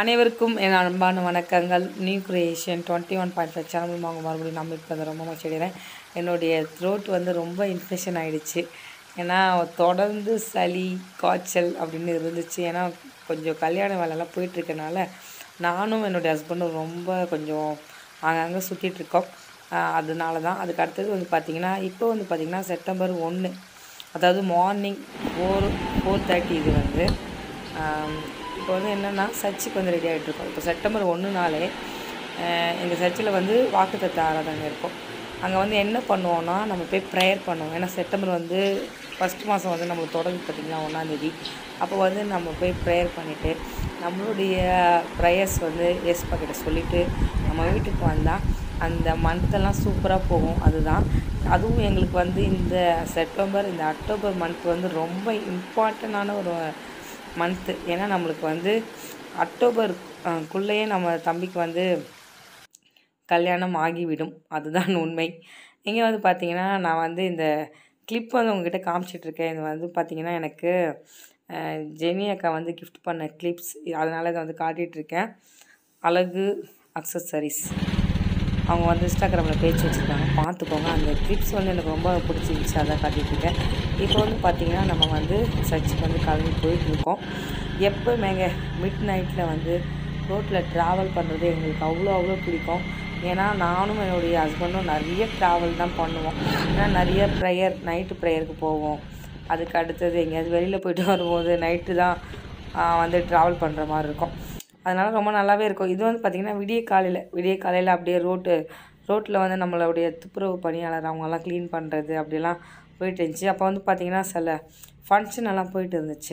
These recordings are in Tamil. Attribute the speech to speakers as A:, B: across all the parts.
A: அனைவருக்கும் என் அன்பான வணக்கங்கள் new creation twenty one point five channel வாங்க மறுபடியும் நம்பிக்கை வந்து ரொம்ப மச்சிடுறேன் என்னுடைய த்ரோட் வந்து ரொம்ப இன்ஃபெக்ஷன் ஆகிடுச்சு ஏன்னா தொடர்ந்து சளி காய்ச்சல் அப்படின்னு இருந்துச்சு ஏன்னா கொஞ்சம் கல்யாண வேலைலாம் போயிட்டுருக்கனால நானும் என்னுடைய ஹஸ்பண்டும் ரொம்ப கொஞ்சம் அங்கங்கே சுற்றிட்டு இருக்கோம் ஆஹ் அதனால தான் அதுக்கு அடுத்தது வந்து பார்த்திங்கன்னா இப்போ வந்து பார்த்திங்கன்னா செப்டம்பர் ஒன்று அதாவது மார்னிங் ஃபோர் ஃபோர் தேர்ட்டி இது வந்து ஆம், இப்போ வந்து என்னென்னா சர்ச்சுக்கு வந்து ரெடி ஆகிட்டு இருக்கோம் இப்போ செப்டம்பர் ஒன்றுனாலே எங்கள் சர்ச்சில் வந்து வாக்குத்தத்த ஆராதனை இருக்கும் அங்கே வந்து என்ன பண்ணுவோன்னா நம்ம போய் ப்ரேயர் பண்ணுவோம் ஏன்னா செப்டம்பர் வந்து ஃபஸ்ட் மாதம் வந்து நம்மளுக்கு தொடங்குது பார்த்திங்கன்னா ஒன்றாந்தேதி அப்போ வந்து நம்ம போய் ப்ரேயர் பண்ணிவிட்டு நம்மளுடைய ப்ரேயர்ஸ் வந்து எஸ் பக்கிட்ட சொல்லிவிட்டு நம்ம வீட்டுக்கு வந்தால் அந்த மந்த்தெல்லாம் சூப்பராக போகும் அதுதான் அதுவும் எங்களுக்கு வந்து இந்த செப்டம்பர் இந்த அக்டோபர் மந்த் வந்து ரொம்ப இம்பார்ட்டண்டான ஒரு மந்த்து ஏன்னா நம்மளுக்கு வந்து அக்டோபர் அஹ், குள்ளேயே நம்ம தம்பிக்கு வந்து கல்யாணம் ஆகிவிடும் அதுதான் உண்மை இங்கே வந்து பார்த்தீங்கன்னா நான் வந்து இந்த கிளிப் வந்து உங்ககிட்ட காமிச்சிட்ருக்கேன் இது வந்து பார்த்தீங்கன்னா எனக்கு அஹ், ஜெனி அக்கா வந்து கிஃப்ட் பண்ண கிளிப்ஸ் அதனால இதை வந்து காட்டிகிட்ருக்கேன் அழகு அக்சசரிஸ் அவங்க வந்து இன்ஸ்டாகிராமில் பேஜ் வச்சுருக்காங்க பார்த்துக்கோங்க அந்த கிளிப்ஸ் வந்து எனக்கு ரொம்ப பிடிச்சிருந்துச்சு அதான் காட்டிகிட்ருக்கேன் இப்போ வந்து பார்த்திங்கன்னா நம்ம வந்து சர்ச்சுக்கு வந்து கிளம்பி போயிட்டுருக்கோம் எப்போவுமேங்க மிட் நைட்டில் வந்து ரோட்டில் ட்ராவல் பண்ணுறது எங்களுக்கு அவ்வளோ அவ்வளோ பிடிக்கும் ஏன்னா நானும் என்னுடைய ஹஸ்பண்டும் நிறைய ட்ராவல் தான் பண்ணுவோம் ஏன்னா நிறைய ப்ரேயர் நைட்டு ப்ரேயருக்கு போவோம் அதுக்கு அடுத்தது எங்கேயாவது வெளியில் போயிட்டு வரும்போது நைட்டு தான் ஆஹ், வந்து ட்ராவல் பண்ணுற மாதிரி இருக்கும் அதனால் ரொம்ப நல்லாவே இருக்கும் இது வந்து பார்த்திங்கன்னா விடிய காலையில் விடிய காலையில் அப்படியே ரோட்டு ரோட்டில் வந்து நம்மளுடைய துப்புரவு பணியாளர் அவங்கெல்லாம் க்ளீன் பண்ணுறது அப்படிலாம் போயிட்டு இருந்துச்சு அப்போ வந்து பார்த்திங்கன்னா சில ஃபங்க்ஷன் எல்லாம் போயிட்டு இருந்துச்சு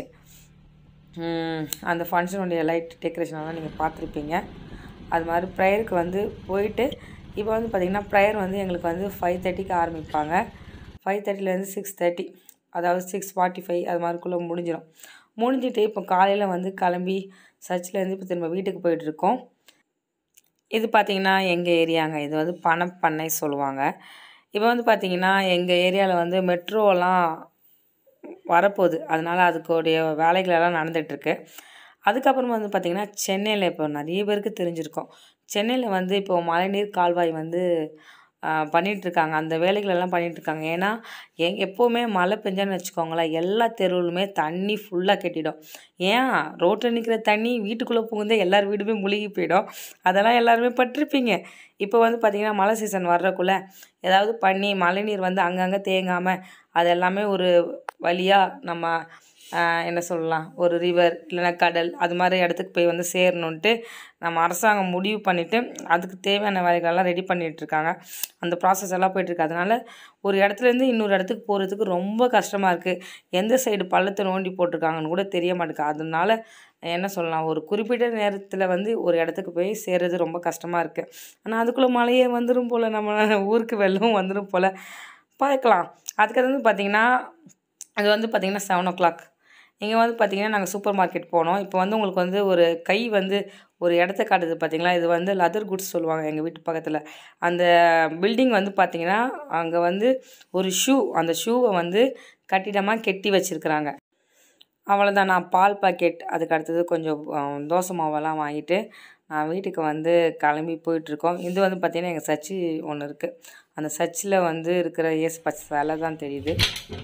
A: உம், அந்த ஃபங்க்ஷனுடைய லைட் டெக்கரேஷனெல்லாம் நீங்கள் பார்த்துருப்பீங்க அது மாதிரி ப்ரேயருக்கு வந்து போயிட்டு இப்போ வந்து பார்த்திங்கன்னா ப்ரேயர் வந்து எங்களுக்கு வந்து ஃபைவ் தேர்ட்டிக்கு ஆரம்பிப்பாங்க ஃபைவ் தேர்ட்டிலேருந்து சிக்ஸ் தேர்ட்டி அதாவது சிக்ஸ் ஃபார்ட்டி ஃபைவ் அது மாதிரிக்குள்ளே முடிஞ்சிடும் முடிஞ்சிட்டு இப்போ காலையில் வந்து கிளம்பி சர்ச்சிலேருந்து இப்போ திரும்ப வீட்டுக்கு போயிட்டுருக்கோம் இது பார்த்திங்கன்னா எங்கள் ஏரியாங்க இது வந்து பணப்பண்ணை சொல்லுவாங்க இப்போ வந்து பார்த்திங்கன்னா எங்கள் ஏரியாவில் வந்து மெட்ரோலாம் வரப்போகுது அதனால் அதுக்குடைய வேலைகள் எல்லாம் நடந்துகிட்ருக்கு அதுக்கப்புறமா வந்து பார்த்திங்கன்னா சென்னையில் இப்போ நிறைய பேருக்கு தெரிஞ்சிருக்கும் சென்னையில் வந்து இப்போ மழைநீர் கால்வாய் வந்து ஆஹ், பண்ணிட்டு இருக்காங்க அந்த வேலைகள் எல்லாம் பண்ணிட்டு இருக்காங்க ஏன்னா எங் எப்போவுமே மழை பெஞ்சான்னு வச்சுக்கோங்களேன் எல்லா தெருவுலுமே தண்ணி ஃபுல்லாக கெட்டிடும் ஏன் ரோட்டில் நிற்கிற தண்ணி வீட்டுக்குள்ளே புகுந்து எல்லார் வீடுமே முழுகி போயிடும் அதெல்லாம் எல்லாருமே பட்டிருப்பீங்க இப்போ வந்து பார்த்திங்கன்னா மழை சீசன் வர்றக்குள்ள ஏதாவது பண்ணி மழைநீர் வந்து அங்கங்கே தேங்காமல் அது எல்லாமே ஒரு வழியாக நம்ம ஆஹ், என்ன சொல்லலாம் ஒரு ரிவர் இல்லைன்னா கடல் அது மாதிரி இடத்துக்கு போய் வந்து சேரணுன்ட்டு நம்ம அரசாங்கம் முடிவு பண்ணிவிட்டு அதுக்கு தேவையான வேலைகளெல்லாம் ரெடி பண்ணிகிட்ருக்காங்க அந்த ப்ராசஸ் எல்லாம் போயிட்டுருக்கு அதனால ஒரு இடத்துலேருந்து இன்னொரு இடத்துக்கு போகிறதுக்கு ரொம்ப கஷ்டமாக இருக்குது எந்த சைடு பள்ளத்தை நோண்டி போட்டிருக்காங்கன்னு கூட தெரிய மாட்டேங்குது அதனால என்ன சொல்லலாம் ஒரு குறிப்பிட்ட நேரத்தில் வந்து ஒரு இடத்துக்கு போய் சேர்றது ரொம்ப கஷ்டமாக இருக்குது ஆனால் அதுக்குள்ளே மழையே வந்துடும் போல் நம்ம ஊருக்கு வெள்ளம் வந்துடும் போல் பார்க்கலாம் அதுக்கு வந்து பார்த்திங்கன்னா அது வந்து பார்த்திங்கன்னா செவன் ஓ கிளாக் இங்கே வந்து பார்த்திங்கன்னா நாங்கள் சூப்பர் மார்க்கெட் போனோம் இப்போ வந்து உங்களுக்கு வந்து ஒரு கை வந்து ஒரு இடத்த காட்டுது பார்த்தீங்களா இது வந்து லதர் குட்ஸ் சொல்லுவாங்க எங்கள் வீட்டு பக்கத்தில் அந்த பில்டிங் வந்து பார்த்திங்கன்னா அங்கே வந்து ஒரு ஷூ அந்த ஷூவை வந்து கட்டிடமாக கெட்டி வச்சுருக்குறாங்க அவ்வளோதான் நான் பால் பாக்கெட் அதுக்கு அடுத்தது கொஞ்சம் அஹ், தோசை மாவெல்லாம் வாங்கிட்டு நான் வீட்டுக்கு வந்து கிளம்பி போயிட்டுருக்கோம் இது வந்து பார்த்திங்கன்னா எங்கள் சர்ச்சு ஒன்று இருக்குது அந்த சர்ச்சில் வந்து இருக்கிற இயேசு பச்சை சிலை தான் தெரியுது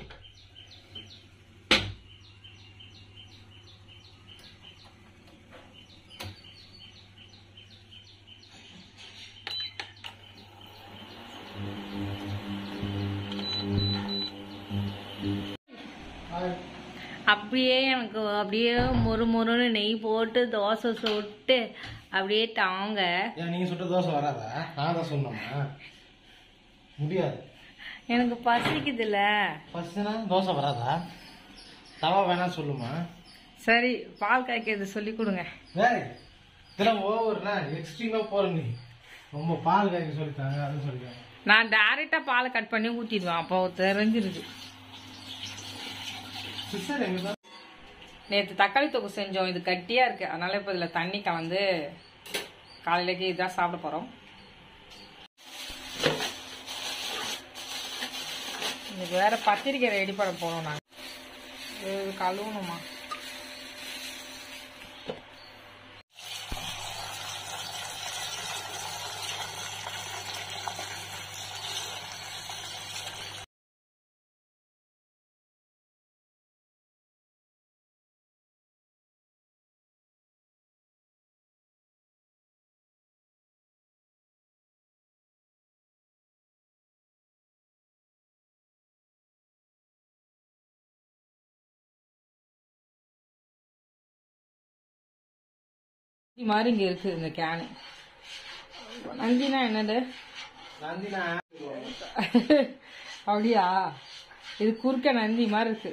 B: அப்படியே எனக்கு அப்படியே மொறு மொறுன்னு நெய் போட்டு தோசை சுட்டு அப்படியே தாங்க
C: ஏன் நீங்க சுட்ட தோசை வராதா நான் தான் சொன்னோமா முடியாது
B: எனக்கு பசிக்குதுல்ல
C: ஃபர்ஸ்ட்னா தோசை வராதா தவா வேணாம் சொல்லுமா
B: சரி பால் காய்க்கிறது சொல்லி கொடுங்க
C: வேற இதெல்லாம் ஓவர்னா எக்ஸ்ட்ரீமா போற நீ ரொம்ப பால் காய்க்க சொல்லிட்டாங்க அதுவும் சொல்லிட்டாங்க
B: நான் டைரெக்டாக பாலை கட் பண்ணி ஊற்றிடுவேன் அப்போ தெரிஞ்சிருது
C: சிஸ்டர் எங்க தான்
B: நேற்று தக்காளி தொக்கு செஞ்சோம் இது கட்டியாக இருக்குது அதனால இப்போ இதில் தண்ணி கலந்து காலையிலேக்கு இதான் சாப்பிட போகிறோம் இன்னைக்கு வேற பத்திரிக்கை ரெடி பண்ண போகணும் நாங்கள் இது கழுவணுமா இது மாதிரி இங்க இருக்கு இந்த கேனு நந்தினா என்னது
C: நந்தினா
B: அப்படியா இது குறுக்க நந்தி மாதிரி இருக்கு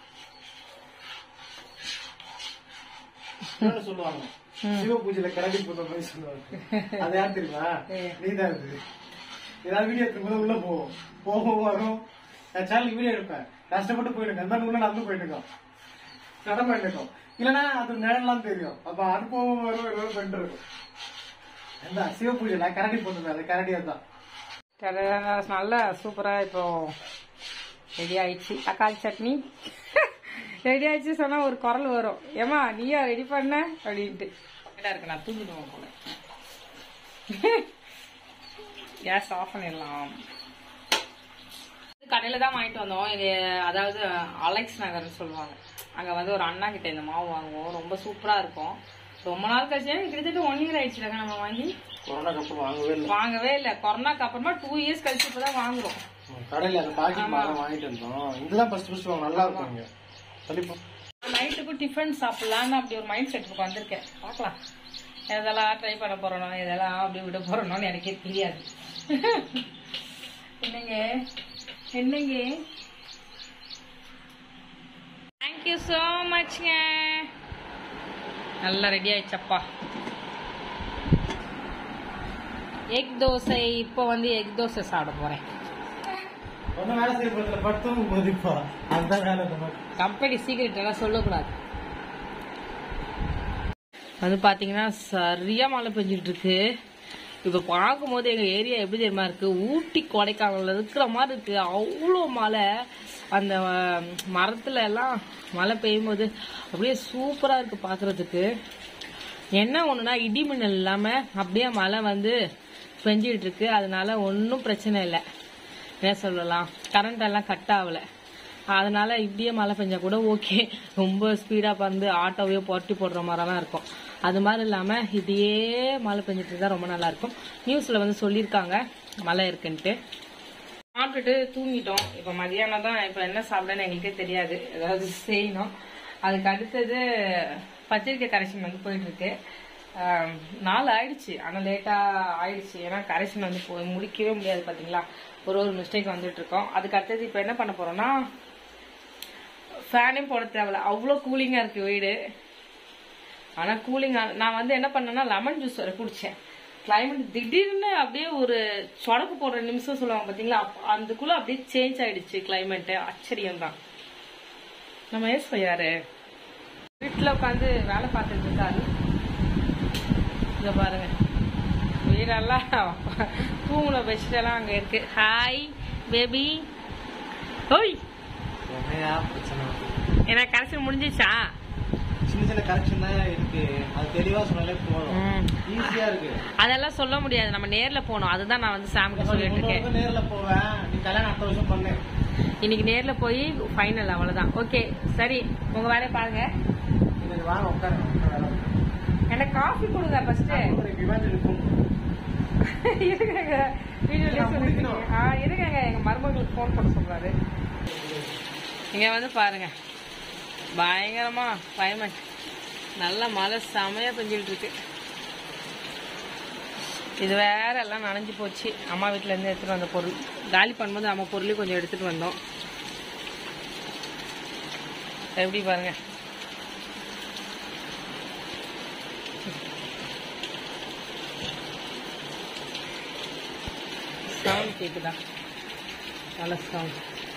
C: இன்னொன்னு சொல்லுவாங்க சிவ பூஜையில கிளம்பி போட்ட மாதிரி சொல்லுவாங்க அது யார் தெரியுமா நீதான் இது ஏதாவது வீடியோ எடுக்கும் உள்ள போவோம் போகும் வரும் நான் சேனலுக்கு வீடியோ எடுப்பேன் கஷ்டப்பட்டு போயிடுங்க அந்த மாதிரி உள்ள நடந்து போயிட்டு இருக்கோம் நட போயிட்டு இருக்கோம் இல்லைன்னா அது நிழல்லாம் தெரியும் அப்ப அது போகும் வரும் ஏதாவது பண்ணிட்டு இருக்கும் என்ன சிவ பூஜையில கரடி போட்டுருந்தேன் அது கரடியா தான்
B: கர- நல்லா சூப்பரா இப்போ ரெடி ஆயிடுச்சு தக்காளி சட்னி ரெடி ஆயிடுச்சு சொன்னா ஒரு குரல் வரும் ஏமா நீயா ரெடி பண்ண அப்படின்ட்டு என்ன இருக்கு நான் தூங்கிடுவேன் போல கேஸ் ஆஃப் பண்ணிடலாம் கடையில தான் வாங்கிட்டு வந்தோம் இது அதாவது அலெக்ஸ் நகர்னு சொல்லுவாங்க அங்க வந்து ஒரு அண்ணா கிட்ட இந்த மாவு வாங்குவோம் ரொம்ப சூப்பரா இருக்கும் ரொம்ப நாள் கழிச்சு கிட்டத்தட்ட ஒன் இயர் ஆயிடுச்சுல நம்ம வாங்கி
C: கொரோனாக்கு அப்புறம் வாங்கவே இல்லை
B: வாங்கவே இல்லை கொரோனாக்கு அப்புறமா டூ இயர்ஸ் கழிச்சு இப்பதான் வாங்குறோம்
C: கடையில அந்த பாக்கெட் மாதிரி வாங்கிட்டு இருந்தோம் இதுதான் ஃபர்ஸ்ட் ஃபர்ஸ்ட் வாங்க நல்லா இருக்கும் இங்க கண்டிப்பா
B: நைட்டுக்கும் டிஃபன் சாப்பிடலான்னு அப்படி ஒரு மைண்ட் செட்டுக்கு வந்திருக்கேன் பார்க்கலாம் எதெல்லாம் ட்ரை பண்ண போறனோ எதெல்லாம் அப்படி விட போறனோன்னு எனக்கே தெரியாது என்னங்க என்னங்க தேங்க்யூ ஸோ மச்ங்க நல்லா ரெடி ஆயிடுச்சப்பா எக் தோசை இப்போ வந்து எக் தோசை சாப்பிட போறேன்
C: ஒன்னும் வேலை செய்ய போறதுல படுத்தும் போது இப்போ அதுதான் வேலை இந்த மாதிரி
B: கம்பெனி சீக்கிரட் எல்லாம் சொல்லக்கூடாது வந்து பாத்தீங்கன்னா சரியா மழை பெஞ்சிட்டு இருக்கு இப்ப பார்க்கும்போது எங்க ஏரியா எப்படி தெரியுமா இருக்கு ஊட்டி கொடைக்கானல்ல இருக்கிற மாதிரி இருக்கு அவ்வளோ மழை அந்த அஹ், மரத்துல எல்லாம் மழை பெய்யும் போது அப்படியே சூப்பரா இருக்கு பாக்குறதுக்கு என்ன ஒண்ணுனா இடி மின்னல் இல்லாம அப்படியே மழை வந்து பெஞ்சிட்டு இருக்கு அதனால ஒன்றும் பிரச்சனை இல்லை என்ன சொல்லலாம் கரண்ட் எல்லாம் கட் ஆகல அதனால இப்படியே மழை பெஞ்சா கூட ஓகே ரொம்ப ஸ்பீடா பறந்து ஆட்டோவையோ பொட்டி போடுற மாதிரிலாம் இருக்கும் அது மாதிரி இல்லாம இப்படியே மழை பெஞ்சிட்டு இருந்தா ரொம்ப நல்லா இருக்கும் நியூஸ்ல வந்து சொல்லியிருக்காங்க மழை இருக்குன்ட்டு சாப்பிட்டுட்டு தூங்கிட்டோம் இப்போ மதியானம் தான் இப்போ என்ன சாப்பிடன்னு எங்களுக்கே தெரியாது ஏதாவது செய்யணும் அதுக்கு அடுத்தது பத்திரிக்கை கரெக்ஷன் வந்து போயிட்டு இருக்கு ஆம், நாள் ஆயிடுச்சு ஆனால் லேட்டாக ஆயிடுச்சு ஏன்னா கரெக்ஷன் வந்து போய் முடிக்கவே முடியாது பார்த்தீங்களா ஒரு ஒரு மிஸ்டேக் வந்துட்டு இருக்கோம் அதுக்கு அடுத்தது இப்போ என்ன பண்ண போறோம்னா ஃபேனே போட தேவையில்ல அவ்வளோ கூலிங்காக இருக்கு வீடு ஆனால் கூலிங் நான் வந்து என்ன பண்ணேன்னா லெமன் ஜூஸ் வரை குடித்தேன் கிளைமேட் திடீர்னு அப்படியே ஒரு சொடக்கு போடுற நிமிஷம் சொல்லுவாங்க பார்த்தீங்களா அப்ப- அதுக்குள்ள அப்படியே சேஞ்ச் ஆயிடுச்சு கிளைமேட்டு ஆச்சரியம் தான் நம்ம ஏசோ யாரு வீட்டில் உட்காந்து வேலை பார்த்துட்டு இருக்காரு இதை பாருங்க வீடெல்லாம் தூங்குன பெட்ஷீட்டெல்லாம் அங்கே இருக்கு ஹாய் பேபி ஓய்
C: என்னையா பிரச்சனை
B: என்ன கரெக்ஷன் முடிஞ்சிச்சா
C: சின்ன சின்ன கரெக்ஷன் தான் இருக்கு அது தெளிவா சொன்னாலே போதும் ஈஸியா இருக்கு
B: அதெல்லாம் சொல்ல முடியாது நம்ம நேர்ல போகணும் அதுதான் நான் வந்து சாமுக்கு சொல்லிட்டு இருக்கேன்
C: முன்னோருக்கு நேர்ல போவேன் நீ கல்யாணம் அடுத்த வருஷம் பண்ணு
B: இன்னைக்கு நேர்ல போய் ஃபைனல் அவ்வளவுதான் ஓகே சரி உங்க வேலையை பாருங்க
C: இன்னைக்கு வாங்க உட்காரு
B: எனக்கு காஃபி கொடுங்க ஃபர்ஸ்ட்
C: இமேஜின் ஃபோன்
B: இருங்க வீடியோலயே சொல்லிருக்கீங்க ஆ இருங்க எங்க மருமகளுக்கு ஃபோன் பண்ண சொல்றாரு இங்க வந்து பாருங்க பயங்கரமா கிளைமேட் நல்ல மழை செமையா பெஞ்சிட்டு இருக்கு இது வேற எல்லாம் நனைஞ்சு போச்சு அம்மா வீட்ல இருந்து எடுத்துட்டு வந்த பொருள் காலி பண்ணும்போது அம்மா பொருளையும் கொஞ்சம் எடுத்துட்டு வந்தோம் எப்படி பாருங்க சவுண்ட் கேக்குதா நல்ல சவுண்ட்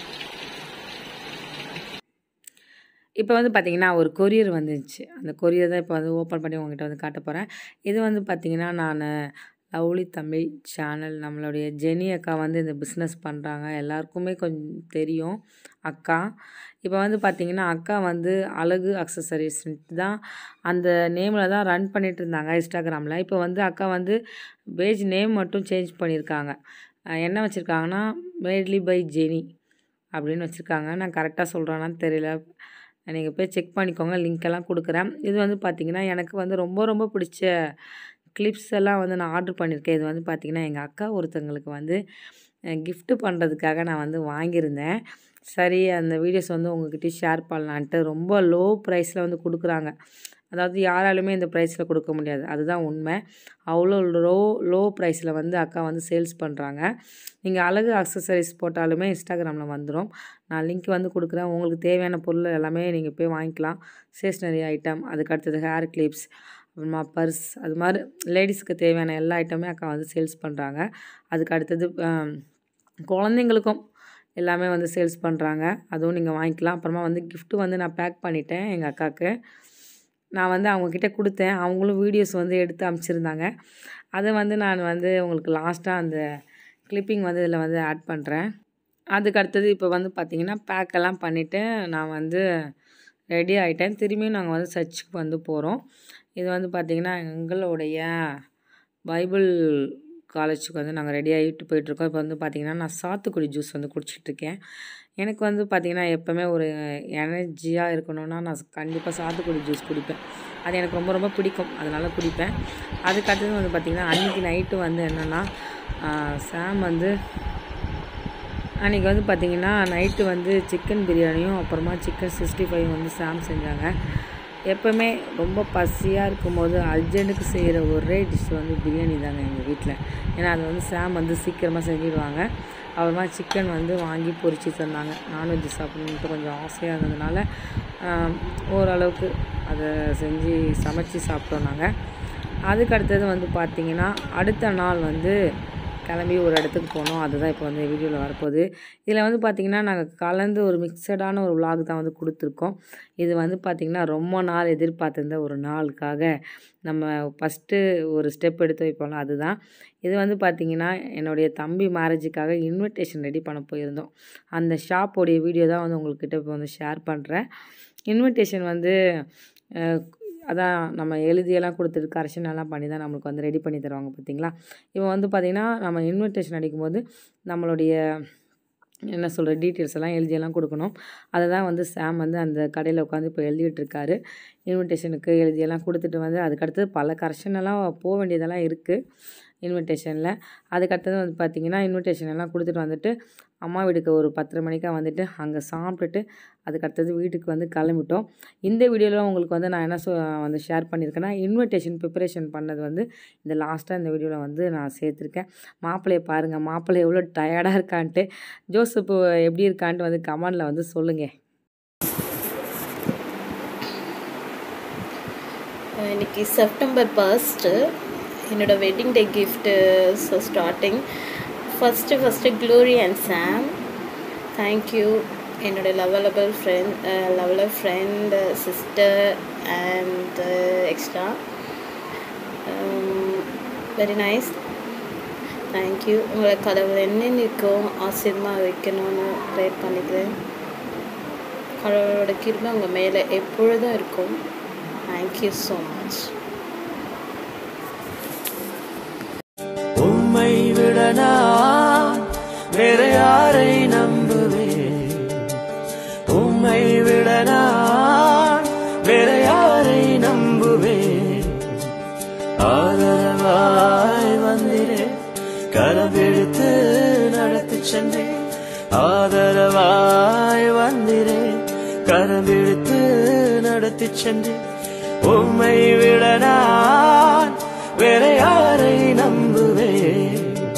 A: இப்போ வந்து பார்த்தீங்கன்னா ஒரு கொரியர் வந்துச்சு அந்த கொரியர் தான் இப்போ வந்து ஓப்பன் பண்ணி உங்ககிட்ட வந்து காட்ட போகிறேன் இது வந்து பார்த்தீங்கன்னா நான் லவ்லி தமிழ் சேனல் நம்மளுடைய ஜெனி அக்கா வந்து இந்த பிஸ்னஸ் பண்ணுறாங்க எல்லாருக்குமே கொஞ்சம் தெரியும் அக்கா இப்போ வந்து பார்த்தீங்கன்னா அக்கா வந்து அழகு அக்சசரிஸ்ன்ட்டு தான் அந்த நேமில் தான் ரன் பண்ணிட்டு இருந்தாங்க இன்ஸ்டாகிராமில் இப்போ வந்து அக்கா வந்து பேஜ் நேம் மட்டும் சேஞ்ச் பண்ணியிருக்காங்க அஹ் என்ன வச்சுருக்காங்கன்னா மேட்லி பை ஜெனி அப்படின்னு வச்சுருக்காங்க நான் கரெக்டாக சொல்கிறேன்னான்னு தெரியல நீங்கள் போய் செக் பண்ணிக்கோங்க லிங்க் எல்லாம் கொடுக்குறேன் இது வந்து பார்த்திங்கன்னா எனக்கு வந்து ரொம்ப ரொம்ப பிடிச்ச கிளிப்ஸ் எல்லாம் வந்து நான் ஆர்டர் பண்ணியிருக்கேன் இது வந்து பார்த்திங்கன்னா எங்கள் அக்கா ஒருத்தங்களுக்கு வந்து gift பண்ணுறதுக்காக நான் வந்து வாங்கியிருந்தேன் சரி அந்த வீடியோஸ் வந்து உங்ககிட்ட ஷேர் பண்ணலான்ட்டு ரொம்ப லோ ப்ரைஸில் வந்து கொடுக்குறாங்க அதாவது யாராலுமே இந்த ப்ரைஸில் கொடுக்க முடியாது அதுதான் உண்மை அவ்வளோ லோ லோ ப்ரைஸில் வந்து அக்கா வந்து சேல்ஸ் பண்ணுறாங்க நீங்கள் அழகு அக்சசரிஸ் போட்டாலுமே இன்ஸ்டாகிராமில் வந்துடும் நான் லிங்க் வந்து கொடுக்குறேன் உங்களுக்கு தேவையான பொருள் எல்லாமே நீங்கள் போய் வாங்கிக்கலாம் ஸ்டேஷ்னரி ஐட்டம் அதுக்கு அடுத்தது ஹேர் கிளிப்ஸ் அப்புறமா பர்ஸ் அது மாதிரி லேடிஸ்க்கு தேவையான எல்லா ஐட்டமே அக்கா வந்து சேல்ஸ் பண்ணுறாங்க அதுக்கு அடுத்தது ஆம், குழந்தைங்களுக்கும் எல்லாமே வந்து சேல்ஸ் பண்ணுறாங்க அதுவும் நீங்கள் வாங்கிக்கலாம் அப்புறமா வந்து gift வந்து நான் பேக் பண்ணிட்டேன் எங்கள் அக்காவுக்கு நான் வந்து அவங்கக்கிட்ட கொடுத்தேன் அவங்களும் வீடியோஸ் வந்து எடுத்து அனுப்பிச்சிருந்தாங்க அதை வந்து நான் வந்து உங்களுக்கு லாஸ்ட்டாக அந்த கிளிப்பிங் வந்து இதில் வந்து ஆட் பண்ணுறேன் அதுக்கு அடுத்தது இப்போ வந்து பார்த்திங்கன்னா பேக்கெல்லாம் பண்ணிவிட்டு நான் வந்து ரெடி ஆகிட்டேன் திரும்பியும் நாங்கள் வந்து சர்ச்சுக்கு வந்து போகிறோம் இது வந்து பார்த்திங்கன்னா எங்களுடைய பைபிள் காலேஜுக்கு வந்து நாங்கள் ரெடி ஆகிட்டு போயிட்டுருக்கோம் இப்போ வந்து பார்த்திங்கன்னா நான் சாத்துக்குடி ஜூஸ் வந்து குடிச்சிட்ருக்கேன் எனக்கு வந்து பார்த்திங்கன்னா எப்போவுமே ஒரு எனர்ஜியாக இருக்கணும்னா நான் கண்டிப்பாக சாத்துக்குடி ஜூஸ் குடிப்பேன் அது எனக்கு ரொம்ப ரொம்ப பிடிக்கும் அதனால் குடிப்பேன் அதுக்கு அடுத்தது வந்து பார்த்திங்கன்னா அன்றைக்கி நைட்டு வந்து என்னென்னா சாம் வந்து அன்றைக்கி வந்து பார்த்திங்கன்னா நைட்டு வந்து சிக்கன் பிரியாணியும் அப்புறமா சிக்கன் சிக்ஸ்டி ஃபைவ் வந்து சாம் செஞ்சாங்க எப்போவுமே ரொம்ப பசியாக இருக்கும்போது அர்ஜென்ட்டுக்கு செய்கிற ஒரே டிஷ் வந்து பிரியாணி தாங்க எங்கள் வீட்டில் ஏன்னா அது வந்து சாம் வந்து சீக்கிரமாக செஞ்சிடுவாங்க அப்புறமா சிக்கன் வந்து வாங்கி பொரிச்சு தந்தாங்க நான்வெஜ் சாப்பிடணுன்ட்டு கொஞ்சம் ஆசையாக இருந்ததுனால ஆம், ஓரளவுக்கு அதை செஞ்சு சமைச்சு சாப்பிட்டோம் நாங்கள் அதுக்கு அடுத்தது வந்து பார்த்திங்கன்னா அடுத்த நாள் வந்து கிளம்பி ஒரு இடத்துக்கு போனோம் அதுதான் இப்போ வந்து வீடியோவில் வரப்போகுது இதில் வந்து பார்த்திங்கன்னா நாங்கள் கலந்து ஒரு மிக்சடான ஒரு vlog தான் வந்து கொடுத்துருக்கோம் இது வந்து பார்த்திங்கன்னா ரொம்ப நாள் எதிர்பார்த்திருந்த ஒரு நாளுக்காக நம்ம ஃபஸ்ட்டு ஒரு ஸ்டெப் எடுத்து வைப்போம்ல அதுதான் இது வந்து பார்த்திங்கன்னா என்னுடைய தம்பி மேரேஜுக்காக இன்விடேஷன் ரெடி பண்ண போயிருந்தோம் அந்த ஷாப்போடைய வீடியோ தான் வந்து உங்கள்கிட்ட இப்போ வந்து ஷேர் பண்ணுறேன் இன்விடேஷன் வந்து அஹ், அதான் நம்ம எழுதியெல்லாம் கொடுத்துட்டு கரெக்ஷன் எல்லாம் பண்ணி தான் நம்மளுக்கு வந்து ரெடி பண்ணி தருவாங்க பார்த்தீங்களா இப்போ வந்து பார்த்திங்கன்னா நம்ம இன்விடேஷன் அடிக்கும்போது நம்மளுடைய என்ன சொல்கிற டீட்டெயில்ஸ் எல்லாம் எழுதியெல்லாம் கொடுக்கணும் அதை தான் வந்து சாம் வந்து அந்த கடையில் உட்காந்து இப்போ எழுதிட்டு இருக்காரு இன்விடேஷனுக்கு எழுதியெல்லாம் கொடுத்துட்டு வந்து அதுக்கடுத்து பல கரெக்ஷன் எல்லாம் போக வேண்டியதெல்லாம் இருக்குது இன்விடேஷனில் அதுக்கடுத்தது வந்து பார்த்திங்கன்னா இன்விடேஷன் எல்லாம் கொடுத்துட்டு வந்துட்டு அம்மா வீட்டுக்கு ஒரு பத்தரை மணிக்காக வந்துட்டு அங்கே சாப்பிட்டுட்டு அதுக்கடுத்தது வீட்டுக்கு வந்து கிளம்பிட்டோம் இந்த வீடியோவில் உங்களுக்கு வந்து நான் என்ன சொ வந்து ஷேர் பண்ணியிருக்கேன்னா இன்விடேஷன் ப்ரிப்பரேஷன் பண்ணது வந்து இந்த லாஸ்ட்டாக இந்த வீடியோவில் வந்து நான் சேர்த்துருக்கேன் மாப்பிள்ளையை பாருங்கள் மாப்பிள்ளை எவ்வளோ டயர்டாக இருக்கான்ட்டு ஜோசப் எப்படி இருக்கான்ட்டு வந்து கமெண்டில் வந்து சொல்லுங்கள்
D: இன்னைக்கு செப்டம்பர் ஃபர்ஸ்ட்டு என்னோட wedding day gift so starting first first Glory and Sam thank you என்னோட lovable friend lovelier friend sister and extra very nice thank you உங்களை கடவுள் என்னென்ன இருக்கும் ஆசிரியமாக வைக்கணும்னு ப்ரே பண்ணிக்கிறேன் கடவுளோட கிருபை உங்கள் மேலே எப்பொழுதும் இருக்கும் தேங்க்யூ ஸோ மச்
E: உம்மை விட நான் வேற யாரை நம்புவேன் உம்மை விட நான் வேற யாரை நம்புவேன் ஆதரவாய் வந்திரே கரபிடித்து நடத்தி சென்றேன் ஆதரவாய் வந்திரே கரபிடித்து நடத்தி சென்றேன் உம்மை விட நான் வேற யாரை